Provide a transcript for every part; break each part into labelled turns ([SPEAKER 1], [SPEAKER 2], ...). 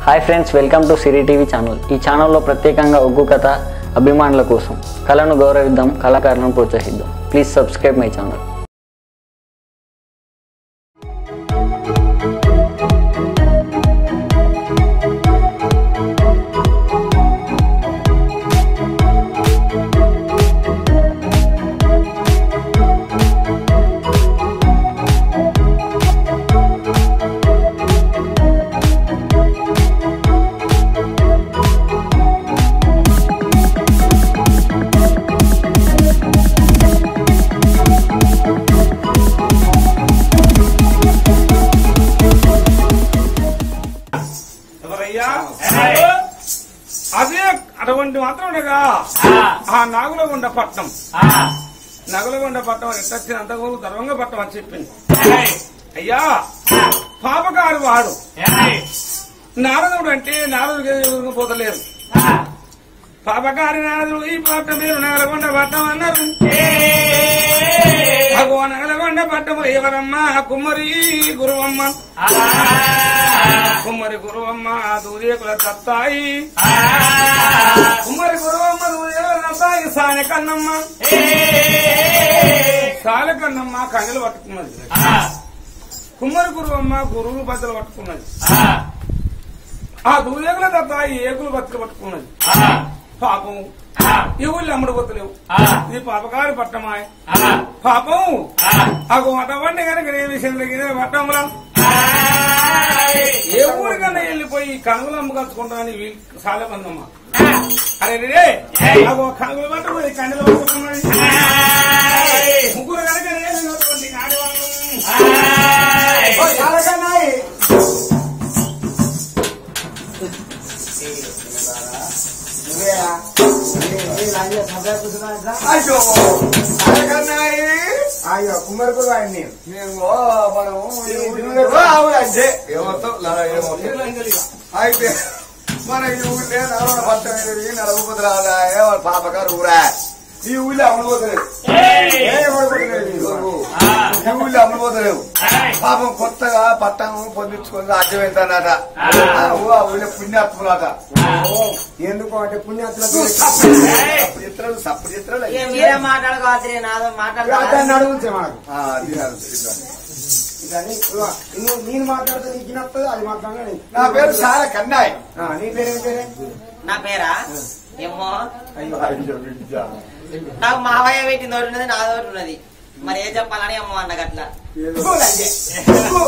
[SPEAKER 1] Hi friends welcome to Siri TV channel ఈ ఛానల్లో ప్రత్యేకంగా ఒగ్గు కథ అభిమానుల కోసం కళను గౌరవిద్దాం కళాకారులను ప్రోత్సహిద్దాం ప్లీజ్ సబ్స్క్రైబ్ మై ఛానల్
[SPEAKER 2] ఎవరయ్యా అదే అటువంటి మాత్రం ఉండగా ఆ నాగులగొండ పట్నం నగులగొండ పట్నం ఎట్టొచ్చిన అంత ధర్మంగా పట్నం అని చెప్పింది అయ్యా పాపకారు వాడు నారదుడు అంటే నారదుడు పోతలేరు పాపకారి నారదుడు ఈ పట్నం మీరు నగలగొండ పట్నం అన్నారు అగో నగలగొండ పట్టము ఎవరమ్మా కుమ్మరి గురువమ్మ కుమ్మరి గురువమ్మ దూరేకుల తత్తాయి కుమ్మరి గురువమ్మ దూరేకుల తత్తాయి సాని కన్నమ్మ సాల కన్నమ్మ కంగలు పట్టుకున్నది కుమ్మరి గురువమ్మ గురువులు బద్దలు పట్టుకున్నది ఆ దూరేకుల తత్తాయి ఏకులు బతులు పట్టుకున్నది పాపం ఈ ఊళ్ళో అమ్ముడు పోతలేవు ఇది పాపకారి పట్టమాయ పాపం అగో అటువంటి కనుక ఏ విషయం తగ్గిన పట్టంలో ఏ ఊరికన్నా వెళ్ళిపోయి కనుగలు అమ్మకచ్చుకుంటానని వీళ్ళు చాలా మంది అమ్మ అరే రే అగో కనుగలు పట్టుకుని కండలు పట్టుకున్నాడు ముగ్గురు కనుక నేను ఆడవాళ్ళు
[SPEAKER 3] అయ్యో అడగన్నాయి
[SPEAKER 4] అయ్యో కుమ్మరికుడు ఆయన నేను
[SPEAKER 3] మేము మనము ఈ ఊరిలో ఆవులంటే ఏమవుతాం లరా ఏమవుతాం అయితే మన ఈ ఊళ్ళో నడవడ పట్టం అనేది నడవకపోతే రాదా ఏమో పాపకారు ఊరా ఈ ఊళ్ళో అమ్మపోతలేవు ఈ ఊళ్ళో అమ్మపోతలేవు పాపం కొత్తగా పట్టం పొందించుకొని రాజ్యం వెళ్తానట ఆ ఊళ్ళో పుణ్యాత్ములట
[SPEAKER 4] ఎందుకు అంటే పుణ్యాత్తుల
[SPEAKER 3] సప్పుడు చిత్రాలు సప్పుడు చిత్రాలు
[SPEAKER 5] ఇక మీరే మాట్లాడుకోవచ్చు నాదో
[SPEAKER 4] అతన్ని
[SPEAKER 5] మాట్లాడుకోవాలి
[SPEAKER 4] అడుగుంచే మనకు
[SPEAKER 3] ఆ, అది కాదు, ఇది కాదు.
[SPEAKER 4] ఇదని ఇదిగో, నువ్వు నేను మాట్లాడితే నీకు వినొస్తుంది అది మాట్లాడినా
[SPEAKER 3] నా పేరు సార కన్నాయ్
[SPEAKER 4] నీ పేరు ఏం పేరే
[SPEAKER 5] నా పేరా ఏమో
[SPEAKER 4] అయ్యో
[SPEAKER 3] అయ్యో బిడ్డ.
[SPEAKER 5] నాకు మావయ్య పెట్టింది ఒకటి ఉన్నది నాది ఒకటి ఉన్నది మరి ఏం చెప్పాలని అమ్మో అన్నగట్ల అట్లా
[SPEAKER 3] ఇదిగో లంజే. ఇదిగో.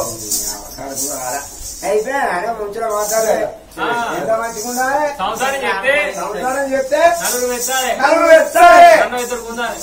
[SPEAKER 4] అయితే ఆయన మంచిగా మాట్లాడారు ఎంత మంచిగా ఉండాలి
[SPEAKER 6] సంసారం చెప్తే
[SPEAKER 4] సంసారం చెప్తే
[SPEAKER 6] నలుగురు మెచ్చాలి
[SPEAKER 3] నలుగురు ఎత్తాలి.
[SPEAKER 6] నన్ను ఇద్దరు ఉండాలి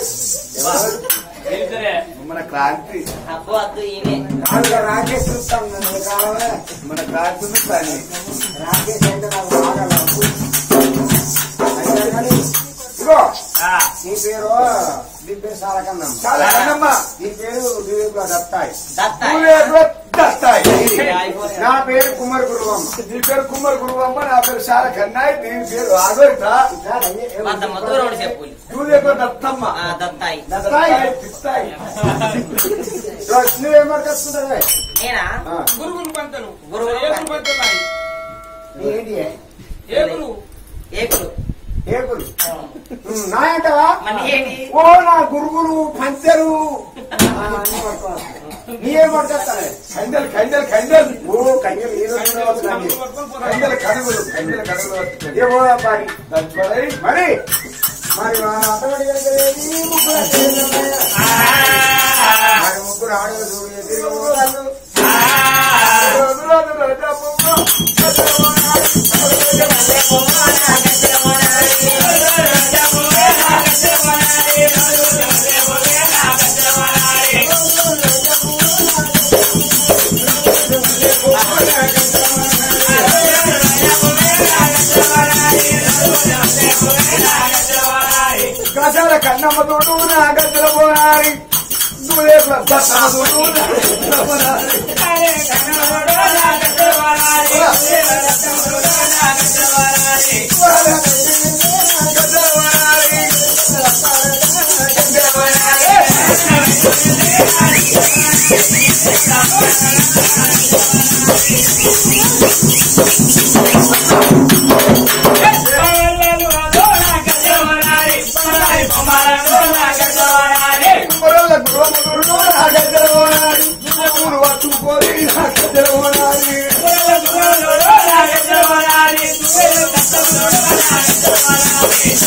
[SPEAKER 3] మన క్రాంతి
[SPEAKER 5] అబ్బో వద్దు ఈయనే
[SPEAKER 4] నాలుగు రాకేష్ చూస్తాం నన్ను కావాలే
[SPEAKER 3] మన క్రాంతి ఉంది పని.
[SPEAKER 4] రాకేష్ అంటే నాకు బాగా లవ్వు. అయితే కానీ ఇదిగో నీ పేరు నీ పేరు సాలకన్నం
[SPEAKER 3] చాలా కన్నమ్మ.
[SPEAKER 4] నీ పేరు వివేకుల దత్తాయి
[SPEAKER 5] దత్తాయి.
[SPEAKER 3] నువ్వేదో దత్తాయి.
[SPEAKER 4] నా పేరు కుమార్ గురువమ్మ
[SPEAKER 3] నీ పేరు కుమ్మరి గురువమ్మ నా పేరు సార కన్నాయ్ దీని పేరు ఆగోరిత
[SPEAKER 5] వంద మొత్తం రెండు చెప్పులు
[SPEAKER 3] నువ్వేదో దత్తమ్మ
[SPEAKER 5] ఆ, దత్తాయి
[SPEAKER 3] దత్తాయి తిత్తాయి.
[SPEAKER 4] నువ్వేమడుకొస్తుంటే
[SPEAKER 5] నేనా
[SPEAKER 2] గురుగులు పంతలు
[SPEAKER 5] గురుగులు
[SPEAKER 2] ఏకులు పంతలు నాయి.
[SPEAKER 4] ఏంటి
[SPEAKER 2] ఏకులు
[SPEAKER 5] ఏకులు
[SPEAKER 4] ఏకులు నాయంటవా
[SPEAKER 5] మరి ఏంటి
[SPEAKER 4] ఓ నా గురుగులు పంచరు నీ ఏం పడుకొస్తానే
[SPEAKER 3] కండలు కండలు కండలు
[SPEAKER 4] ఓ కన్యలు ఈ రోజు
[SPEAKER 2] కనుగలు పట్టుకొని పోతారు.
[SPEAKER 3] కండలు కడుగులు కండలు కడుగులు వస్తున్నాయి.
[SPEAKER 4] ఏమో అబ్బాయి
[SPEAKER 3] దంచుకోవాలి.
[SPEAKER 4] మరి మరి మా అతడి ముగ్గురు అత్తగారు. మరి ముగ్గురు ఆడలు చూడు ఎదురు వాళ్ళు.
[SPEAKER 3] గజాల కన్నమ్మ తోడు నా గద్దల పోనారి నువ్వేపుల దత్తమ్మ తోడు నా గద్దల పోనారి. గద్దల పోనారి.
[SPEAKER 4] ఆ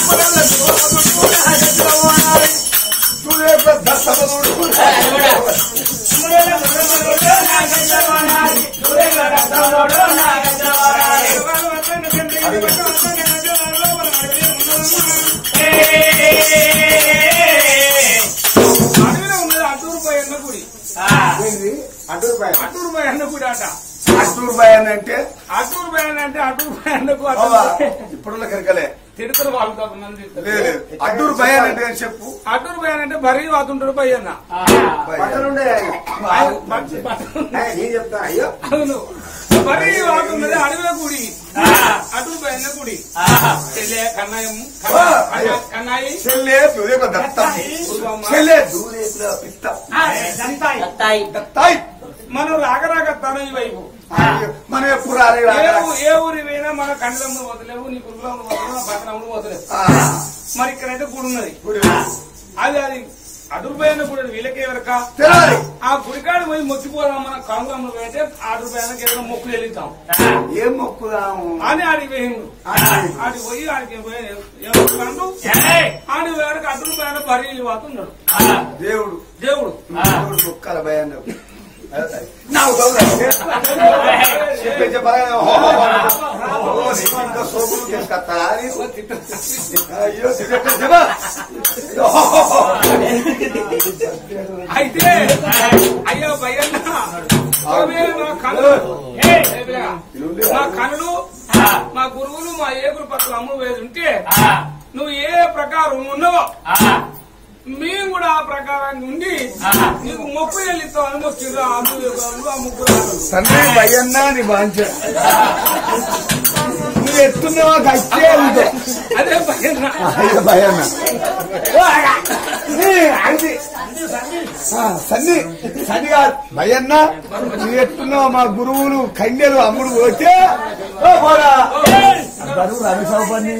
[SPEAKER 2] అడవిలో ఉన్నది అటూరు పోయి అన్న గుడి
[SPEAKER 4] ఏంది అటు రూపాయలు
[SPEAKER 2] అటూరు పోయి అన్న గుడి అట
[SPEAKER 3] అట్టూరు భయాన్ని అంటే
[SPEAKER 2] అటూరు పోయి అన్న అంటే అటూరు పోయి అన్నకు
[SPEAKER 3] బాబా, ఇప్పుడున్న కరికలే
[SPEAKER 2] తిడుతులు వాళ్ళు కొంతమంది తిడతారు.
[SPEAKER 3] లేదు లేదు. అడ్డూరు భయాన్ని అంటే అని చెప్పు
[SPEAKER 2] అటూరు పోయి అంటే బరీ వాతుంటాడు పోయి అన్న
[SPEAKER 4] పక్కనుండే ఆయన.
[SPEAKER 2] బట్- బట్-
[SPEAKER 4] ఆయన నేను చెప్తాను అయ్యో
[SPEAKER 2] అవును బరీ వాతున్నది అడవిలో గుడి అటూరు పోయి అన్న గుడి చెల్లె కన్నాయం కన్నా- కన్నా- కన్నాయి
[SPEAKER 3] చెల్లె దూరేప దత్తం
[SPEAKER 2] ఉరుగమ్మ.
[SPEAKER 3] చెల్లె దూరేపుల పిత్తం
[SPEAKER 5] దత్తాయి
[SPEAKER 3] దత్తాయి
[SPEAKER 2] మనం రాక రాక తన ఈ వైపు
[SPEAKER 3] మనం ఎప్పుడు రాలే
[SPEAKER 2] ఏ ఊ- ఏ ఊరి పోయినా మన కండ్లమ్మ వదలేవు నీ గురుకులమ్మ వదలేవు పక్కనమ్మ వదలేవు మరి ఇక్కడైతే గుడి ఉన్నది అది అది అదురుపోయిన గుడి వీళ్ళకి ఎవరక
[SPEAKER 3] తెలాలి
[SPEAKER 2] ఆ గుడికాడు పోయి మొక్కిపోదాం మన కాంగ్రమ్మ పోయితే అదురుపోయినకి ఏదైనా మొక్కులు వెళ్తాం
[SPEAKER 3] ఏం మొక్కుదాము
[SPEAKER 2] అని ఆడికి పోయిండు ఆడికి పోయి ఆడికి పోయి ఏమంటాడు ఆడి వేరకు అదురుపోయిన బరీ వాతున్నాడు
[SPEAKER 3] దేవుడు
[SPEAKER 2] దేవుడు
[SPEAKER 3] దేవుడు కుక్కల భయాన్ని నాకు చెప్పే చెప్పాలి ఇంకా సోకులు తీసుకొస్తా అయ్యో చెప్పే చెప్పా
[SPEAKER 2] అయితే అయ్యో భయ్యన్న ఓవే నా కన్నులు ఏ పిల్లగా, మా కన్నులు మా గురువులు మా ఏగురు పక్కల అమ్ముడు వేసి ఉంటే నువ్వు ఏ ప్రకారం ఉన్నావో మేము కూడా ఆ ప్రకారంగా ఉండి నీకు మొక్కు చెల్లిస్తామని మొక్కిర్రు ఆ ముగ్గురు ఆ ముగ్గురు
[SPEAKER 3] తండ్రి భయన్నా నీ బాంచ నువ్వు ఎత్తున్నావా గట్టే ఉంటావు
[SPEAKER 2] అదే భయ్యన్న
[SPEAKER 3] అయ్యో భయన్న అది సన్ని సన్ని కాదు భయన్న నువ్వు ఎత్తున్నావా మా గురువులు కన్యలు అమ్ముడు పోతే ఓ పోరా బరువు రవి సౌపర్ణి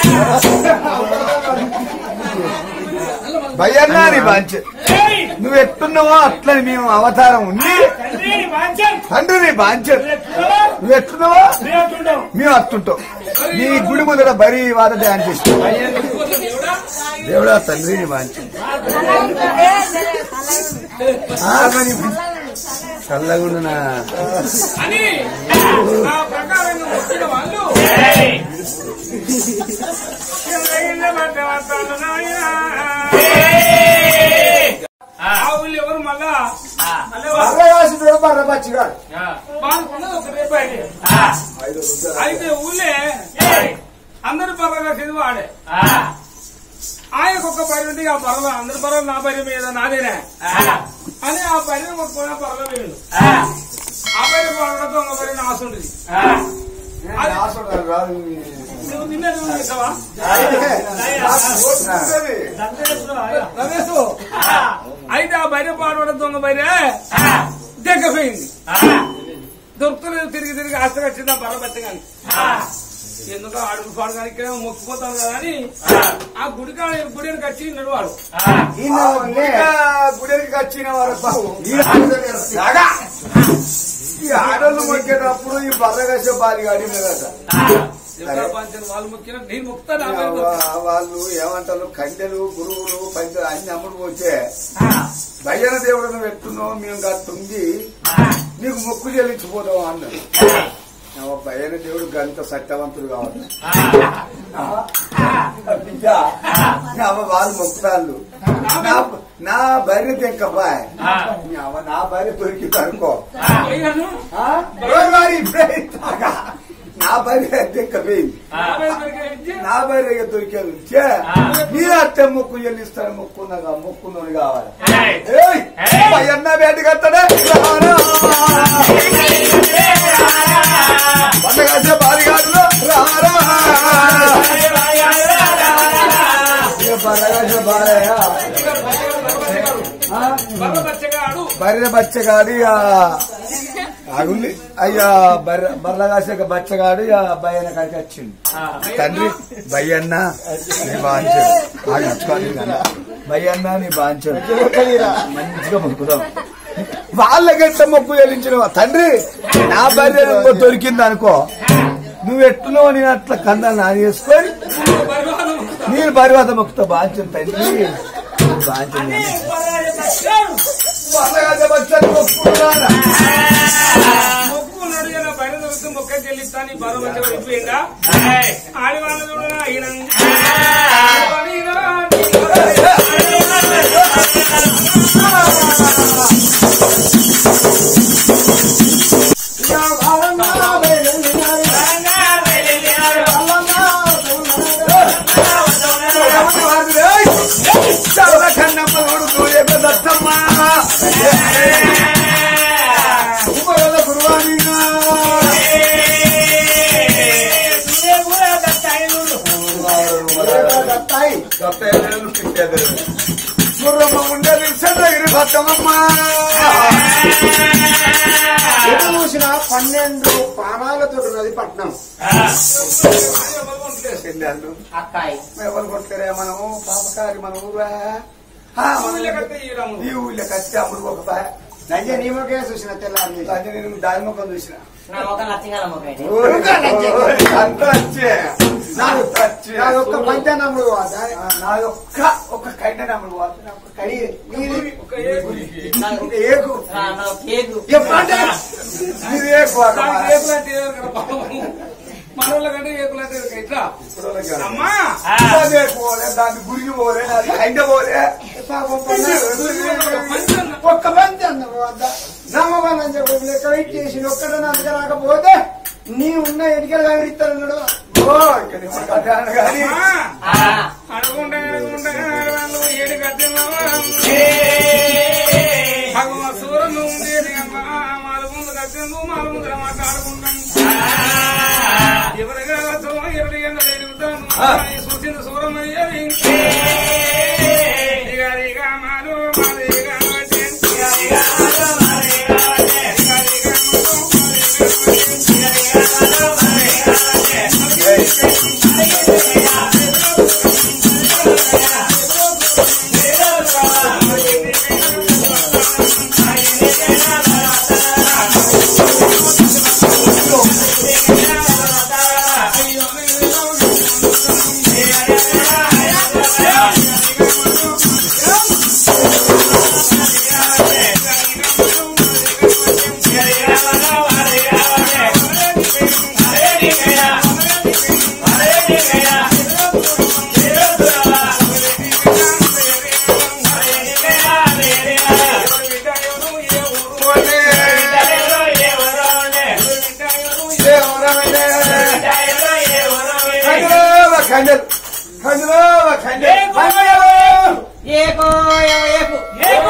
[SPEAKER 3] భయన్నా నీ బాంచ నువ్వు ఎత్తున్నావో అట్లని మేము అవతారం ఉండి తండ్రి బాంచ నువ్వు ఎత్తున్నావో మేము అత్తుంటాం నీ గుడి ముందర బరి వాద డ్యాన్స్ ఇస్తాం
[SPEAKER 2] దేవుడా
[SPEAKER 3] దేవుడా తండ్రి నీ బాంచ చల్లగుండునా
[SPEAKER 2] అని ఆ ప్రకారంగా మొక్కిన వాళ్ళు ఇళ్ళ పడ్డ వస్తాను నాయనా. ఆ ఊళ్ళు ఎవరు మళ్ళా మళ్ళీ వాళ్ళు
[SPEAKER 4] అర్రవాసుడు బర్ర పచ్చిగాడు
[SPEAKER 2] బాగున్నది ఒక రేపు అయితే. అయితే ఊళ్ళే అందరి బర్రగా చదివి వాడే ఆయనకు ఒక బరి ఉంది ఆ బర్రలో అందరి బర్రలు నా బరి మీద నాదేనే అని ఆ బరి కొట్టుకుని ఆ బర్రలో వేడు ఆ బరి బర్ర దొంగ బరి నాసుంటుంది నువ్వు నిన్నే నువ్వు చేసావా రమేష్ అయితే ఆ బయట పాడవడం దొంగ బయట దగ్గపోయింది దొరుకుతలేదు తిరిగి తిరిగి ఆస్తి వచ్చింది ఆ బర్ర బచ్చగాని ఎందుకో అడుగు పాడగాని ఇక్కడ మొక్కిపోతాను కదా అని ఆ గుడికా గుడికి వచ్చి ఉన్నాడు వాడు
[SPEAKER 3] గుడికి వచ్చిన వారు బాబు ఈ ఆడోళ్ళు మొక్కేటప్పుడు ఈ బర్రగసే బాలి అడిగిన కదా
[SPEAKER 2] ఎవరో పంచారు వాళ్ళు మొక్కిన నేను మొక్కుతాను ఆ
[SPEAKER 3] ఆ
[SPEAKER 2] బయట
[SPEAKER 3] వా- వాళ్ళు ఏమంటారు కండెలు గురువులు పంచ అన్ని అమ్ముడు వచ్చే భయ్యన దేవుడు నువ్వు ఎట్టున్నావు మేము కట్టుంది నీకు మొక్కు చెల్లించిపోతావు అన్నాడు నా భయ్యన దేవుడు గంత సత్యవంతుడు కావాలి బిడ్డ, నా అవ్వ వాళ్ళు మొక్కుతాళ్ళు నా నా భార్య తెంకపాయ్ నా భార్య దొరికింది అనుకో
[SPEAKER 2] పోయాను
[SPEAKER 3] ఆ? రోజు వారి ఇప్పుడే తాగా. నా భార్య తెంకపోయింది
[SPEAKER 2] ఆ బయట దొరికే విద్య
[SPEAKER 3] నా భార్య దొరికేది ఉంటే మీరు అట్టే మొక్కు చెల్లిస్తారు మొక్కున్నగా మొక్కున్నది కావాలి ఏయ్! అయ్యన్న బయట కట్టడే పండగ బారిగాడులో రారా పండగ బారయ్య
[SPEAKER 2] బర్ర బచ్చగాడు
[SPEAKER 3] బర్రె బచ్చగాడు ఇక అగుల్లి అయ్యా బర్రె బర్రె కాసే బచ్చగాడు ఇక అబ్బాయి అయిన కాడికి వచ్చిండు తండ్రి భయ్యన్న నీ బాంచడు ఆగు, నచ్చుకోవాలి నాన్న. భయ్యన్న నీ బాంచడు మంచిగా మొక్కుదాం వాళ్ళకెట్ట మొక్కు చెల్లించిన తండ్రి నా భార్య ఇంకో దొరికింది అనుకో నువ్వు ఎట్టులో నేను అట్లా కన్నా నా చేసుకొని
[SPEAKER 2] బర్రవాడు మొక్కుతా.
[SPEAKER 3] నేను పరివాత మొక్కుతా బాధ్యం తండ్రి బాధ్యం
[SPEAKER 2] అని పదహారు లక్షలు. మొక్కు నడిగిన బయట దొరుకుతూ మొక్క చెల్లిస్తా నీ బలం మంచిగా అయిపోయిందా ఆడి వాళ్ళు చూడరా ఈయన
[SPEAKER 3] ఉండేది చంద్రగిరి భక్తమ్మ
[SPEAKER 4] ఎటు చూసినా పన్నెండు ప్రాణాలతో ఉన్నది పట్నం
[SPEAKER 3] చెల్లెళ్ళు
[SPEAKER 5] అక్కాయి
[SPEAKER 3] ఎవరు కొట్టలేరే మనము పాపకారి మన ఊరా ఆ, మన ఈ ఊళ్ళో కత్తి అమ్ముడు ఒక పాయ
[SPEAKER 4] నంజ నీ మొకే చూసిన తెల్లారి
[SPEAKER 3] అది నేను దాని ముఖం చూసిన
[SPEAKER 5] నా మొక్క లక్ష్యంగా మొక్క
[SPEAKER 3] అంత వచ్చే నాకు వచ్చే
[SPEAKER 4] నాది ఒక్క పంచానమ్ముడు
[SPEAKER 3] నాది ఒక్క ఒక్క కైన నమ్ముడు పోతుంది ఒక్క కై నీది ఒక ఏకు
[SPEAKER 5] కేకు
[SPEAKER 3] ఎప్పుడంటే ఇది ఏకు
[SPEAKER 2] మనోళ్ళ కంటే ఏకులంటే ఇట్లా అమ్మా
[SPEAKER 3] అదే పోలే దాన్ని గురికి పోలే అది కైండ పోలే
[SPEAKER 4] ఒక్క పంచాన్నము వద్ద నమ్మవాలని చెప్పి లెక్క వెయిట్ చేసి ఒక్కట నాకు రాకపోతే నీ ఉన్న ఎడికలు కవిరిస్తాడు
[SPEAKER 3] ఓ ఇక్కడ ఏమో కట్టాను కానీ
[SPEAKER 2] అనుకుంటా అనుకుంటా వాళ్ళు ఏడు కట్టినావా భగవ సూరను ఉండేది అమ్మా మాల ముందు కట్టిందు మాల ముందర మాట్లాడుకుంటాం ఎవరిగా ఎరడి ఎండ ఎదుగుతాను చూసింది సూరం అయ్యేది ఇగరిగా మారు మారిగా వచ్చే. ఇగరిగా మారు మారిగా వచ్చే. ఇగరిగా మారు మారిగా వచ్చే.
[SPEAKER 3] ఖండలు ఖండలు ఖండలు
[SPEAKER 5] ఏకో ఏకు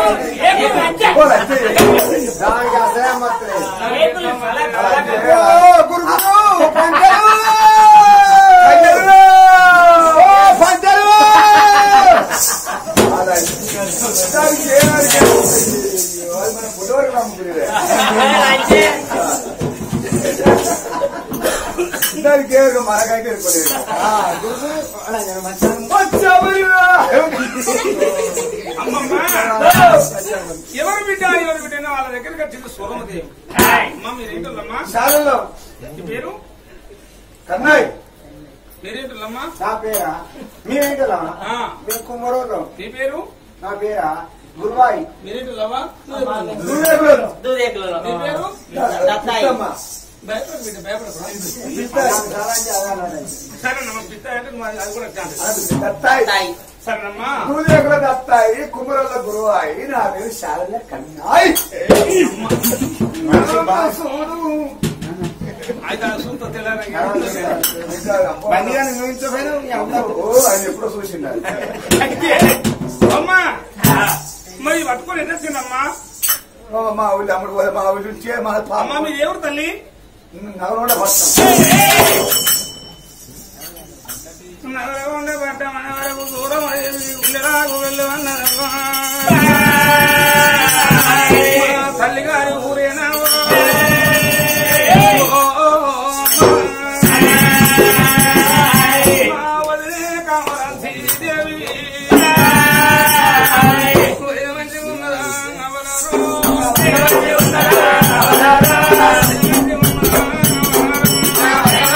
[SPEAKER 4] దానికి అసలే మత్తలేదు
[SPEAKER 3] మనకైతే
[SPEAKER 2] అమ్మమ్మ ఎవరు బిడ్డ ఎవరు బిడ్డ వాళ్ళ దగ్గరికి వచ్చింది సూరమదేవి అమ్మ మీరేంటమ్మా
[SPEAKER 3] శాలలో
[SPEAKER 2] ఈ పేరు
[SPEAKER 3] కన్నాయ్
[SPEAKER 2] మీరేంటమ్మా
[SPEAKER 4] నా పేరా మీరేంటలా
[SPEAKER 2] ఆ,
[SPEAKER 4] మేము కుమ్మరోళ్ళు
[SPEAKER 2] నీ పేరు
[SPEAKER 4] నా పేరా గురువాయి
[SPEAKER 2] మీరేంటమ్మా
[SPEAKER 5] దూదేకులలో
[SPEAKER 2] నీ పేరు
[SPEAKER 5] దత్తాయి
[SPEAKER 2] భయపడకు బిడ్డ భయపడకు
[SPEAKER 4] నాకు చాలా అంటే అదే
[SPEAKER 2] సరేనమ్మా బిడ్డ అంటే నువ్వు అది అది కూడా కాదు
[SPEAKER 3] దత్తాయి
[SPEAKER 5] దత్తాయి
[SPEAKER 2] సరేనమ్మా
[SPEAKER 3] సూర్యకుల దత్తాయి కుమరుల గురువాయి నా పేరు శారద కన్నాయ్
[SPEAKER 2] అయితే ఆ సూత్తో తెల్లారంగా
[SPEAKER 4] బండిగాని చూపించపోయినా మీ అమ్మ
[SPEAKER 3] ఓ ఆయన ఎప్పుడో చూసిండారు
[SPEAKER 2] అయితే అమ్మా మరి పట్టుకొని ఎంత తిన్నమ్మా
[SPEAKER 3] ఓ, మా ఊళ్ళో అమ్ముడు పోలే మా ఊళ్ళో నుంచే మన
[SPEAKER 2] అమ్మా
[SPEAKER 3] పాప
[SPEAKER 2] మీరు ఎవరు తల్లి
[SPEAKER 3] నగరంలో వస్తాం
[SPEAKER 2] నగరగొండ పట్ట మన వరకు దూరం అయ్యేది ఉండరాకు వెళ్ళమన్నదమ్మా. మా తల్లి గారి ఊరేనా మా వదిలే కామరాజీ దేవి ఏ మంచిగా ఉన్నదా అవలరు. ఏ మంచిగా ఉన్నదా?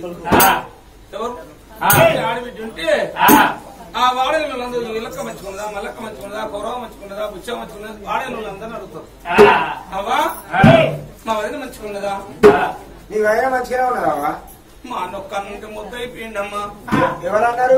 [SPEAKER 2] ఎవరు
[SPEAKER 6] ఆ.
[SPEAKER 2] ఆడబిడ్డ ఉంటే ఆ వాడేళ్ళందరూ ఇలక్క మంచుకున్నదా మల్లక్క మంచుకున్నదా కొరవ మంచుకున్నదా బుచ్చ మంచుకున్నదా వాడేళ్ళందరూ అడుగుతారు అవ్వా మా వదిన మంచుకున్నదా
[SPEAKER 4] నీ వైరా మంచిగానే ఉన్నావా
[SPEAKER 2] మా నొక్క నుండి ముద్ద అయిపోయిందమ్మా
[SPEAKER 4] ఎవరన్నారు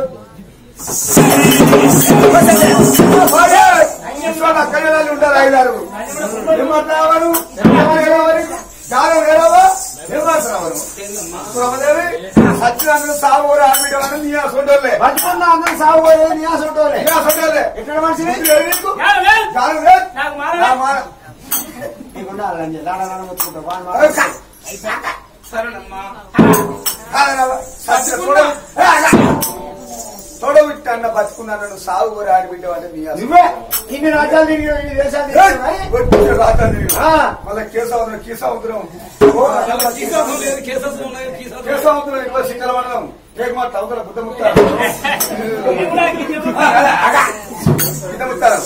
[SPEAKER 3] అక్కడే వాళ్ళు ఉంటారు ఐదారు ఏం మాట్లాడవారు కాలం వేరవా ఏం మాట్లాడవారు
[SPEAKER 2] ఏందమ్మా
[SPEAKER 3] బ్రహ్మదేవి సత్యనారాయణ సాగు ఆడబిడ్డవారు నీ అసొంటోళ్ళే
[SPEAKER 4] బతుకున్నా అందరూ సాగు పోయేది నీ ఆసంటోలే
[SPEAKER 3] నీ అసొంటోళ్ళే
[SPEAKER 4] ఎక్కడ మనిషిని
[SPEAKER 3] నీకు కాలం లేదు
[SPEAKER 6] నాకు మారలే.
[SPEAKER 3] నా మార-
[SPEAKER 4] నీకున్నా అలాంటి లాడ లాడ మొత్తుకుంటావు వాడు మాత్రం
[SPEAKER 2] సరేనమ్మా
[SPEAKER 3] కాదనవా? సత్య తోడ- ఏ, ఆగా. తోడబుట్టి అన్న బతుకున్నాను సాగు కోరి ఆడబిడ్డవారు నీ అసొంటోళ్ళే.
[SPEAKER 4] నువ్వే ఇన్ని రాజ్యాలు తిరిగి ఈ దేశాలు తిరిగి ఆ.
[SPEAKER 3] మళ్ళీ కేసముద్రం కేసముద్రం
[SPEAKER 2] అలా కీసాసం లేదు కేససం ఉన్నాయి కీసాసం
[SPEAKER 3] కేసముద్రం ఇట్లా సిక్కల మండలం కేకమార్ తవ్వుతల బుద్ధముక్తారు బుద్ధముక్తారు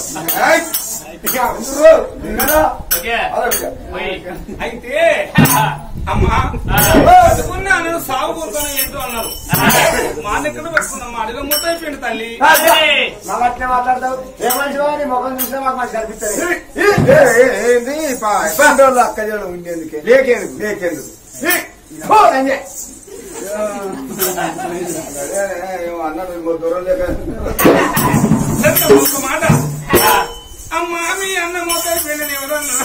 [SPEAKER 2] అయితే అమ్మా బతుకున్నాను సాగు కూర్చొని ఏంటో అన్నారు మా దగ్గర పెట్టుకున్నామ్మా అడిలో ముద్ద అయిపోయింది తల్లి
[SPEAKER 4] మా అట్లే మాట్లాడతావు ఏ మనిషి నీ ముఖం చూసినా మాకు మంచి కనిపిస్తుంది
[SPEAKER 3] ఏంది ఇబ్బంది అక్క చేయడం ఉండేందుకే లేకేందుకు లేకేందుకు ఓ, సంజయ్. అదే, ఏమో అన్నాడు ఇంకో దూరం లేక
[SPEAKER 2] సరే, ఒక మాట అమ్మా మీ అన్న ముద్ద అయిపోయింది ఎవరన్నా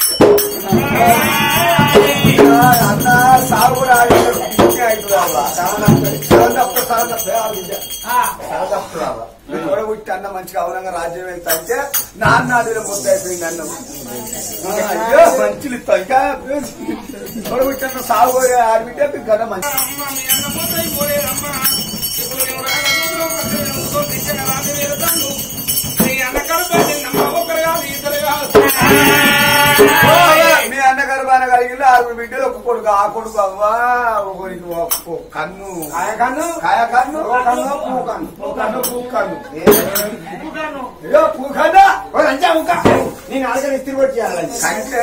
[SPEAKER 3] అన్న సాగు కూడా ఆడేటప్పుడు ఇంకే అవుతుందా సరదప్పు సరదప్పే ఆవిడ సరదప్పు రావా కూడా పుట్టి అన్న మంచిగా అవునంగా రాజ్యం ఎంత అంటే నాన్న అడిగిన ముద్ద అయిపోయింది అన్నం అయ్యో మంచిలు ఇస్తావు ఇంకా కూడా పుట్టి అన్న సాగు కూడా ఆడిಬಿಟ್ಟೆ కదా మంచి
[SPEAKER 2] అమ్మ మీ అన్న ముద్ద అయిపోలేదమ్మా ఇప్పుడు నేను రాగలుగుతున్నావు ప్రతి నిమిషం దిక్కన రాజు వెళ్తాను మీ అన్న కడుపునమ్మా ఒకరు కాదు ఇద్దరు కాదు
[SPEAKER 3] మీ అన్నగారు బాగా కలిగింది ఆరుగురు బిడ్డలు ఒక కొడుకు ఆ కొడుకు అవ్వా ఒకరికి ఒక కన్ను
[SPEAKER 4] కాయ కన్ను
[SPEAKER 3] కాయ కన్ను
[SPEAKER 4] ఓ కన్ను పూ కన్ను
[SPEAKER 3] ఓ కన్ను పూ కన్ను
[SPEAKER 6] పూకాను.
[SPEAKER 3] అయ్యో పూ కన్నా
[SPEAKER 4] ఓ లంచా ముక్క నేను అడగని ఇస్త్రీ కొట్టి చేయాలి
[SPEAKER 3] కంటే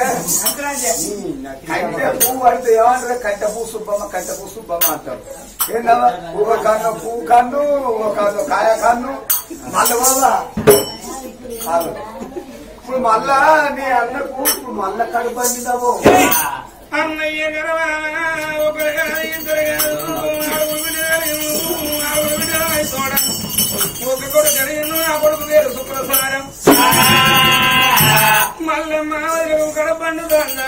[SPEAKER 3] కంటే పువ్వు అంటే ఏమంటారు కంట పువ్వు సుబ్బమ్మ కంట పువ్వు సుబ్బమ్మ అంటారు ఏందమ్మా ఒక కన్ను పువ్వు కన్ను ఒక కన్ను కాయ కన్ను మళ్ళీ బాబా కాదు. ఇప్పుడు మళ్ళా నీ అన్నకు ఇప్పుడు మళ్ళా కడుపండిదావు
[SPEAKER 2] అన్నయ్య గర్వా ఒకరు కాదు ఇద్దరు కాదు ఆరుగురు బిడ్డలు ఆరుగురు బిడ్డలు తోడ ఒక కొడుకు కలిగిన ఆ కొడుకు పేరు శుక్రసారం మళ్ళీ మా కడ పండుగ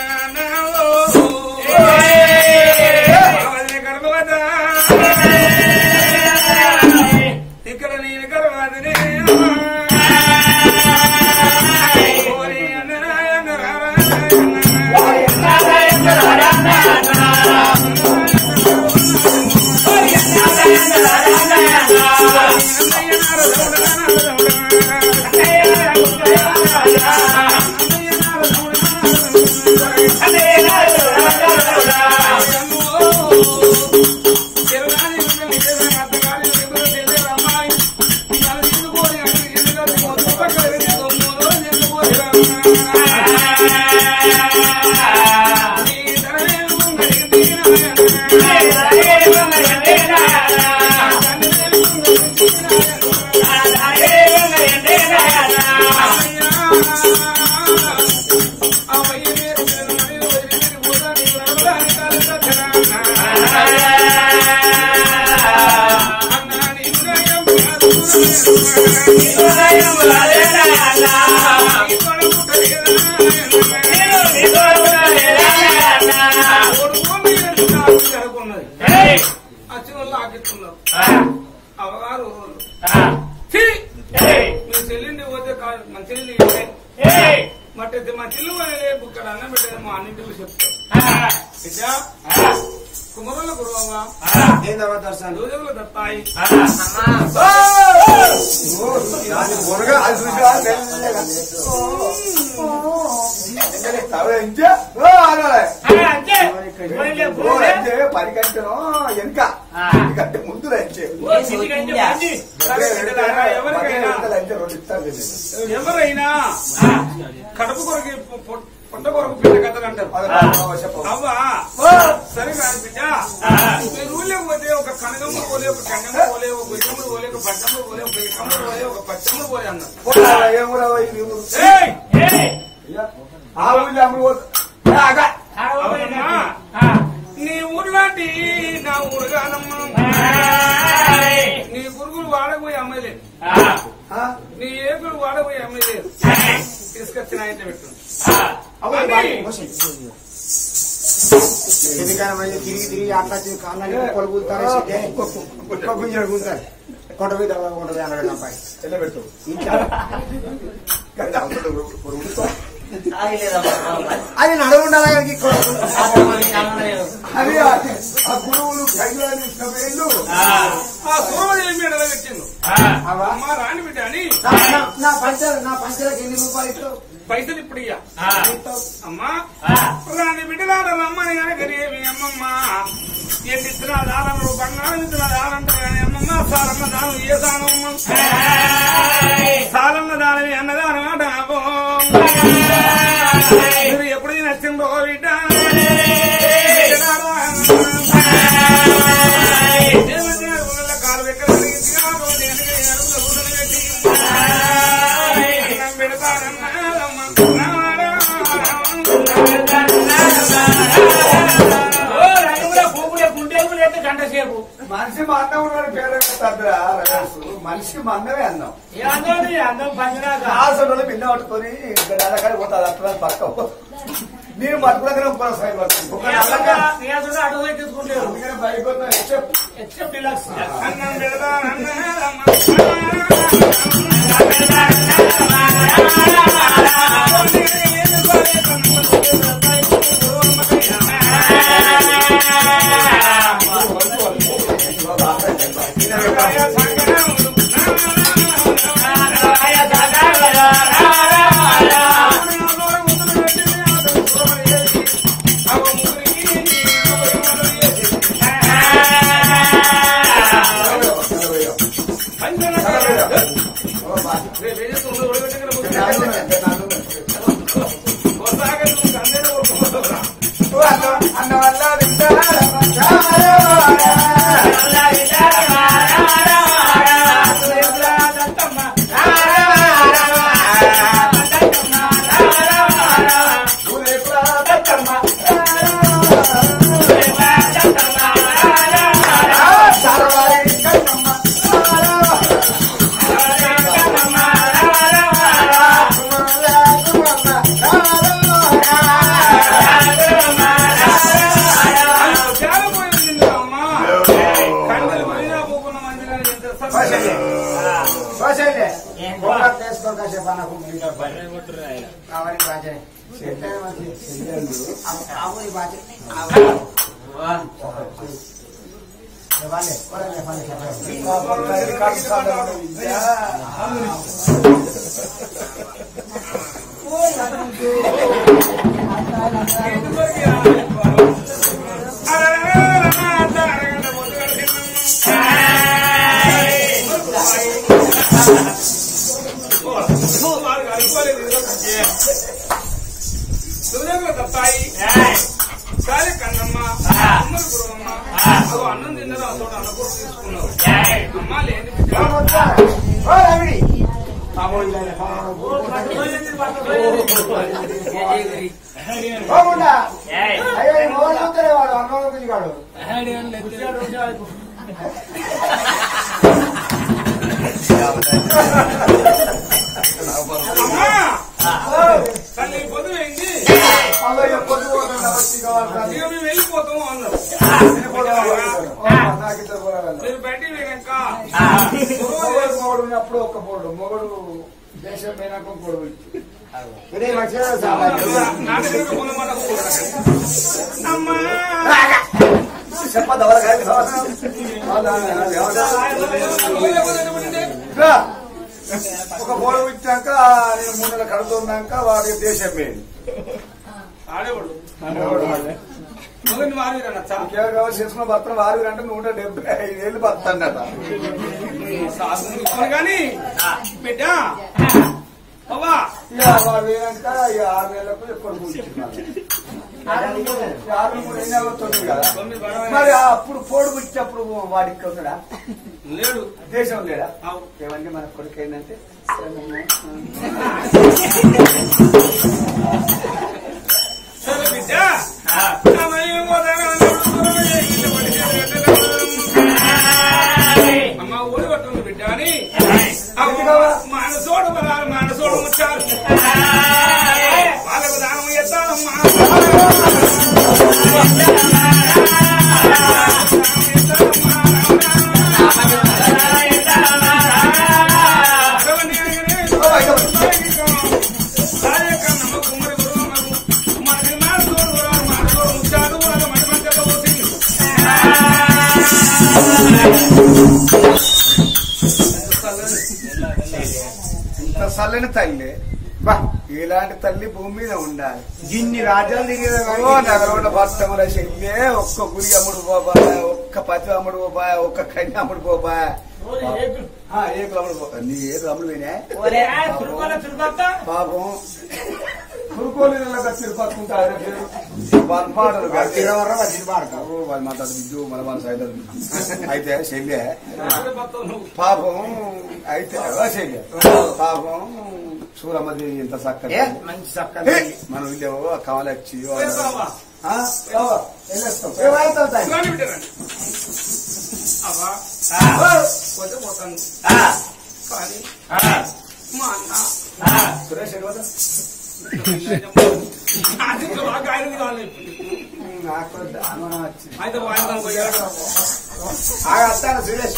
[SPEAKER 2] గర్భవత ఇక్కడ నేను గర్భవతిని ఓరి అన్నరాయణ ఆకిస్తున్నారు అవగారు మీ చెల్లిండి పోతే కా- మా చెల్లి మట్టి మా చెల్లు అనేది బుక్కడ అన్నం పెట్టేది మా అన్నింటిలో చెప్తారు బిడ్డ కుమరుల గురువమ్మ
[SPEAKER 4] ఏందమ్మా దర్శనం
[SPEAKER 2] రోజులు దత్తాయి
[SPEAKER 3] దాని మునగా అది చూసా మెల్లగా. తవ ఇంకే? ఓ అనాలే. ఓ అంటే పని కంటేనో వెనుక ఎందుకంటే ముందు రంచే
[SPEAKER 2] ఎవరికైనా
[SPEAKER 3] రెండు ఇస్తారు కదా.
[SPEAKER 2] ఎవరైనా కడుపు కొరకు పొట్ట కొరకు పిల్ల కథలు అంటారు
[SPEAKER 3] అది బాగా చెప్పు.
[SPEAKER 2] అవ్వా
[SPEAKER 3] ఓ
[SPEAKER 2] సరే కాదు బిడ్డ మీరు ఊళ్ళో పోతే ఒక కనగమ్మ పోలే ఒక కంగమ్మ పోలే ఒక గుజ్జమ్మ పోలే ఒక పట్టమ్మ పోలే ఒక ఇక్కమ్మ పోలే ఒక పచ్చమ్మ పోలే అన్నారు
[SPEAKER 3] పోతావా? ఏం ఊరా పోయి నీ ఊరు?
[SPEAKER 2] ఏయ్!
[SPEAKER 3] అయ్యా, ఆ ఊళ్ళో అమ్ముడు పోతా. ఏ, ఆగా.
[SPEAKER 2] అవునమ్మా. నీ ఊరులాంటి నా ఊరు కాదమ్మా నీ గురుగులు వాడకపోయి అమ్మలేదు
[SPEAKER 3] ఆ?
[SPEAKER 2] నీ ఏకులు వాడకపోయి అమ్మలేదు తీసుకొచ్చిన ఆయన పెట్టు
[SPEAKER 4] అవును,
[SPEAKER 2] అని.
[SPEAKER 4] బాగా మోసం. ఎందుకని మరి తిరిగి తిరిగి అట్లా వచ్చి కాళ్ళని కుక్కలు కూతారు కుక్క గుంజలు కూతారు కొంట మీద ఉంటుంది అన్నాడు అబ్బాయి
[SPEAKER 3] ఎల్లబెట్టు.
[SPEAKER 4] ఇంకా
[SPEAKER 3] గడ్డ అమ్ముడు ఊరు- ఊరు ఊరుకో.
[SPEAKER 4] అది నడువు ఉండాలి ఆయనకి కొడుకు.
[SPEAKER 3] అది ఆ- ఆ గురువులు కైలాన్ని ఇచ్చిన వేళ్ళు
[SPEAKER 2] ఆ సూర్యదేవి మీద పెట్టిండు
[SPEAKER 4] అవా?
[SPEAKER 2] అమ్మ రాని బిడ్డ అని
[SPEAKER 4] నా- నా- నా పంచ నా పంచలకు ఎన్ని రూపాయలు ఇస్తావు
[SPEAKER 2] పైసలు ఇప్పుడు ఇయ్య అమ్మా రాని బిడ్డలాడ రమ్మని కనుక ఏమి అమ్మమ్మ ఎన్ని ఇస్తున్నా దానములు బంగారం ఇస్తున్నా దానంటారు కానీ అమ్మమ్మ సారమ్మ దానం ఏ దానం సారమ్మ దానవి అన్నదానం ఆట అబ్బో. మీరు ఎప్పుడు నచ్చిందో బిడ్డ బిడ్డలారా. దేవుని ఊళ్ళ కాలు ఎక్కడ కలిగించి ఆ రోజు వెనక అడుగుల ఊసలు పెట్టి అన్నం పెడతారన్నారమ్మ.
[SPEAKER 6] గంటసేపు
[SPEAKER 3] మనిషి మా అన్నం ఉన్నాడు పేరు తగ్గరా మనిషికి మా అన్నమే అన్నం
[SPEAKER 6] అందరి అందం పంచినాక
[SPEAKER 3] ఆసనలు పిల్ల పట్టుకొని ఇంకా నెలకాడి పోతుంది అట్లా పక్క నేను పట్టుకునే ఇంకో సైడ్ పడుతుంది ఒక నెలగా
[SPEAKER 6] అడుగు తీసుకుంటారు
[SPEAKER 3] అందుకనే బైక్ వద్ద ఎక్సెప్ట్
[SPEAKER 6] ఎక్సెప్ట్ డిలక్స్
[SPEAKER 2] అన్నం పెడతారన్నారమ్మ.
[SPEAKER 3] అన్న వల్ల
[SPEAKER 4] చేసుకో కాసేపు అన్నకు కావాలి బాజే ఆవుని బాజే వాళ్ళే వాళ్ళే వాళ్ళే
[SPEAKER 2] తప్పాయి కాలి కన్నమ్మ ఉమ్మడి గురవమ్మ అదో అన్నం తిన్నారు అదో అన్నకూర తీసుకున్నావు అమ్మ లేదు
[SPEAKER 4] ఓ రవిడి ఓ ముండా అయ్యో ఈ మొగలు చూస్తలే వాడు అన్నం గురించి వాడు
[SPEAKER 2] అమ్మా తల్లి పొద్దుపోయింది
[SPEAKER 3] అలా పొద్దు పోతున్నా వచ్చి కావాలి
[SPEAKER 2] ఇక మేము వెళ్ళిపోతాము అన్నారు
[SPEAKER 3] నాకు ఇద్దరు పోరాడాలి
[SPEAKER 2] మీరు బయటికి పోయినాక
[SPEAKER 3] మొగడు ఉన్నప్పుడు ఒక్క పోడు మొగడు దేశం పోయినాక పొడు
[SPEAKER 4] ఇదే మంచిగా సామాన్యం.
[SPEAKER 2] నా దగ్గర కొనమాట అమ్మా
[SPEAKER 3] చెప్పదు ఎవరికైతే ఒక పోడు ఇచ్చాక నేను మూడు నెలలు కడుతున్నాక వాడికి దేశం పోయింది
[SPEAKER 2] ఆడేవాడు మొదటి వారి నచ్చా
[SPEAKER 3] ఇంకేం కావాలి చేసుకున్న భర్తను వారు అంటే నూట డెబ్బై ఐదు ఏళ్ళు భర్త అన్నట
[SPEAKER 2] సాధన కానీ బిడ్డ అవ్వా
[SPEAKER 3] ఇక వాడు పోయినాక ఇక ఆరు నెలలకు ఎక్కువ కూర్చున్నారు ఆరు మూడు ఎన్ని అవ్వ తొమ్మిది కదా
[SPEAKER 2] తొమ్మిది పడవ
[SPEAKER 3] మరి ఆ అప్పుడు పోడు పుట్టినప్పుడు వాడికి ఉన్నాడా
[SPEAKER 2] లేడు
[SPEAKER 3] దేశం లేడా
[SPEAKER 2] అవు.
[SPEAKER 3] ఏమంటే మన కొడుకు ఏంటంటే
[SPEAKER 2] సరే బిడ్డ అమ్మయ్య పోతాను అమ్మ ఊడి పట్టుంది బిడ్డ అని మనసోడు పదాలు మనసోడు ముచ్చారు వాళ్ళకు దానం ఎత్తానమ్మా
[SPEAKER 3] ఇంత చల్లని తల్లి బా ఇలాంటి తల్లి భూమి మీద ఉండాలి
[SPEAKER 4] ఇన్ని రాజ్యాలు తిరిగిన
[SPEAKER 3] ఓ నగరంలో భక్తముల చెల్లే ఒక్క గురి అమ్ముడు పోబాయ ఒక్క పతి అమ్ముడు పోబాయ ఒక్క కన్య అమ్ముడు పోబాయ ఆ, ఏకులు అమ్ముడు పో నీ ఏకులు అమ్ముడు పోయినా
[SPEAKER 5] ఒరే
[SPEAKER 6] తిరుమల తిరుపత
[SPEAKER 3] పాపం కురుకోలు తిరుపక్కుంటారు వాళ్ళు మాటలు
[SPEAKER 4] తిరవరం వచ్చింది బాడక
[SPEAKER 3] వాళ్ళు మాట్లాడు విద్యు మన మన సైతం అయితే చెల్లె పాపం అయితే ఓ చెల్లె పాపం సూరమ్మది ఎంత చక్కగా
[SPEAKER 4] ఏ మంచి చక్కగా
[SPEAKER 3] మనం ఇల్లేవో కమలచ్చి
[SPEAKER 2] అవ్వా
[SPEAKER 3] వెళ్ళేస్తాం
[SPEAKER 2] పోతే పోతాను కానీ మా అన్న
[SPEAKER 3] సురేష్ ఎక్కడ పోతావు?
[SPEAKER 2] అది బాగా ఆయన కాలేదు
[SPEAKER 3] నాకు అనుమానం వచ్చింది
[SPEAKER 2] అయితే వాయిదా పోయాడు
[SPEAKER 3] ఆగా వస్తాను సురేష్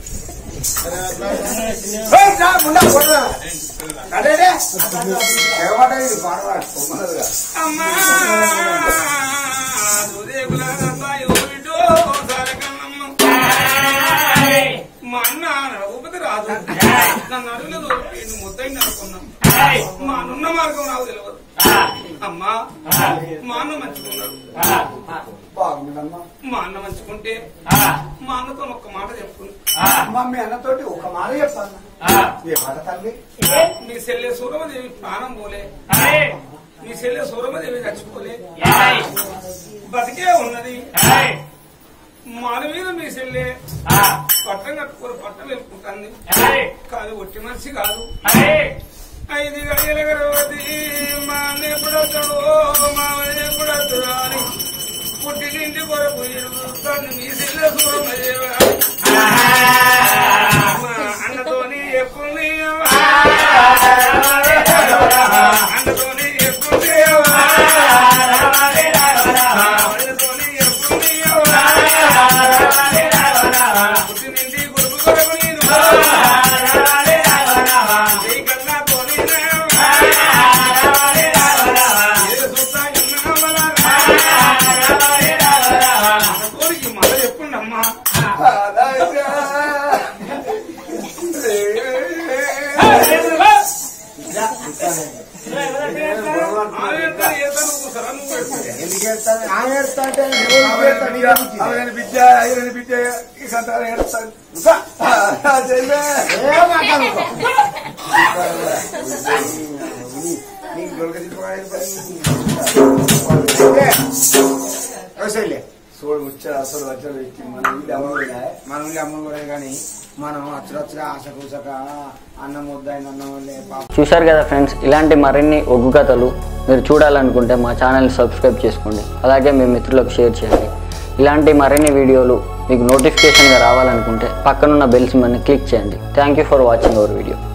[SPEAKER 3] ఏయ్, రా, ముండా, కొడరా. అదేనే. ఏమంటా ఇది పాడవాడు కొమ్మన్నదిగా.
[SPEAKER 2] అమ్మా దురేకుల అబ్బాయి ఓడిటో సరకన్నమ్మ. మా అన్న నడవకపోతే రాదు నన్ను అడుగులేదు నేను ముద్దైంది అనుకున్నాం మా అన్నున్న మార్గం నాకు తెలియదు అమ్మా మా అన్న మంచుకున్నాడు
[SPEAKER 3] బాగుందమ్మా
[SPEAKER 2] మా అన్న మంచుకుంటే మా అన్నతో ఒక్క మాట చెప్పుకుని
[SPEAKER 3] మమ్మీ అన్నతోటి ఒక మాట చెప్పాను ఏ మాట తల్లి
[SPEAKER 2] మీ సెల్లె సూరమదేవి ప్రాణం పోలే మీ సెల్లె సూరమదేవి చచ్చిపోలే బతికే ఉన్నది మాల మీద మీ సెల్లె పట్టం కట్టుకొని పట్టం వెళ్ళుకుంటుంది కాదు ఒట్టి మనిషి కాదు ఐదు గడియల గర్భవతి మా అన్న ఎప్పుడొచ్చాడు మా అన్న ఎప్పుడొచ్చాడు అని పుట్టినింటి కొరకు ఎదుగుతాను మీ సెల్లె సూరమదేవి మా అన్నతోని ఎప్పుడు అన్నతోని ఎప్పుడు అన్నతోని ఎప్పుడు పుట్టినింటి కొరకు కొరకు నేను జై కన్నా తోని కోరికి మళ్ళీ చెప్పండి అమ్మా ఆవేదన ఏదో నువ్వు సరే నువ్వు పెట్టుకో.
[SPEAKER 4] ఎందుకు వెళ్తాను ఆమె వెళ్తా అంటే నువ్వు వెళ్తా, నీకు ఎందుకు?
[SPEAKER 3] అవని బిడ్డ ఐరని బిడ్డ ఈ సంతానం ఏడుస్తాను చెల్లె
[SPEAKER 4] ఏ మాట్లాడుకో. నీకు దొరక తిప్పుకోవడానికి అయితే, ఓ చెల్లి,
[SPEAKER 3] చూడు వచ్చాడు అసలు వచ్చాడు వ్యక్తి మన ఇల్లు అమ్మగా
[SPEAKER 4] మనం ఇల్లు అమ్మలు కూడా కానీ మనం అచ్చరచ్చగా ఆశ కూసక అన్నం వద్దాయిన అన్నం వల్లే పాప
[SPEAKER 1] చూశారు కదా ఫ్రెండ్స్ ఇలాంటి మరిన్ని ఒగ్గు కథలు మీరు చూడాలనుకుంటే మా ఛానల్ని సబ్స్క్రైబ్ చేసుకోండి అలాగే మీ మిత్రులకు షేర్ చేయండి ఇలాంటి మరిన్ని వీడియోలు మీకు నోటిఫికేషన్గా రావాలనుకుంటే పక్కనున్న బెల్ సింబల్ని క్లిక్ చేయండి thank you for watching our video